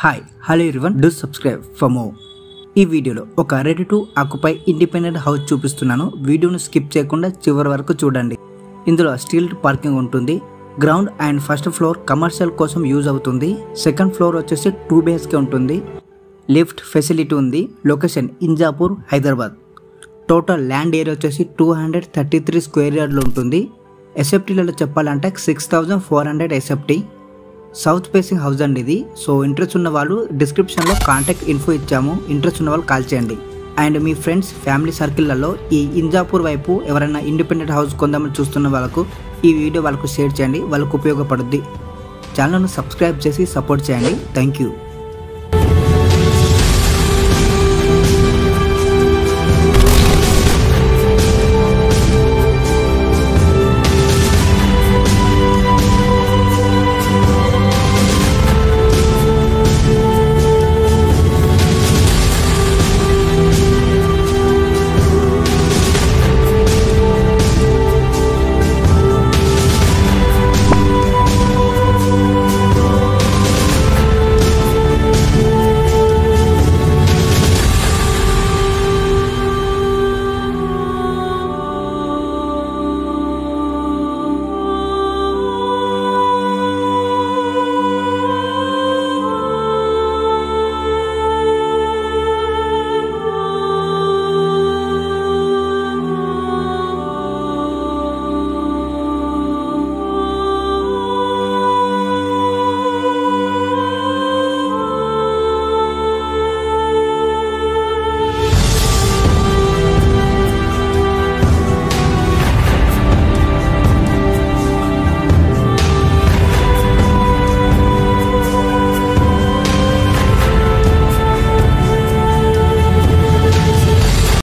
hi hello everyone do subscribe for more ఈ వీడియోలో ఒక రెడీ టు ఆకుపై ఇండిపెండెంట్ హౌస్ చూపిస్తున్నాను వీడియోను స్కిప్ చేయకుండా చివరి వరకు చూడండి ఇందులో స్టీల్ పార్కింగ్ ఉంటుంది ground and first floor commercial కోసం యూజ్ అవుతుంది సెకండ్ ఫ్లోర్ వచ్చేసి టూ బిహెచ్కే ఉంటుంది లిఫ్ట్ ఫెసిలిటీ ఉంది location Injapur Hyderabad total land area వచ్చేసి two hundred thirty three square యార్డ్లో ఉంటుంది ఎస్ఎఫ్టీలలో చెప్పాలంటే six thousand four hundred SFT south facing house అండి ఇది సో ఇంట్రెస్ట్ ఉన్న వాళ్ళు డిస్క్రిప్షన్లో కాంటాక్ట్ ఇన్ఫో ఇచ్చాము ఇంట్రెస్ట్ ఉన్న వాళ్ళు కాల్ చేయండి అండ్ మీ ఫ్రెండ్స్ ఫ్యామిలీ సర్కిల్లలో ఈ ఇంజాపూర్ వైపు ఎవరైనా ఇండిపెండెంట్ హౌస్ కొందామని చూస్తున్న వాళ్ళకు ఈ వీడియో వాళ్ళకు షేర్ చేయండి వాళ్ళకు ఉపయోగపడుద్ది ఛానల్ను సబ్స్క్రైబ్ చేసి సపోర్ట్ చేయండి థ్యాంక్ యూ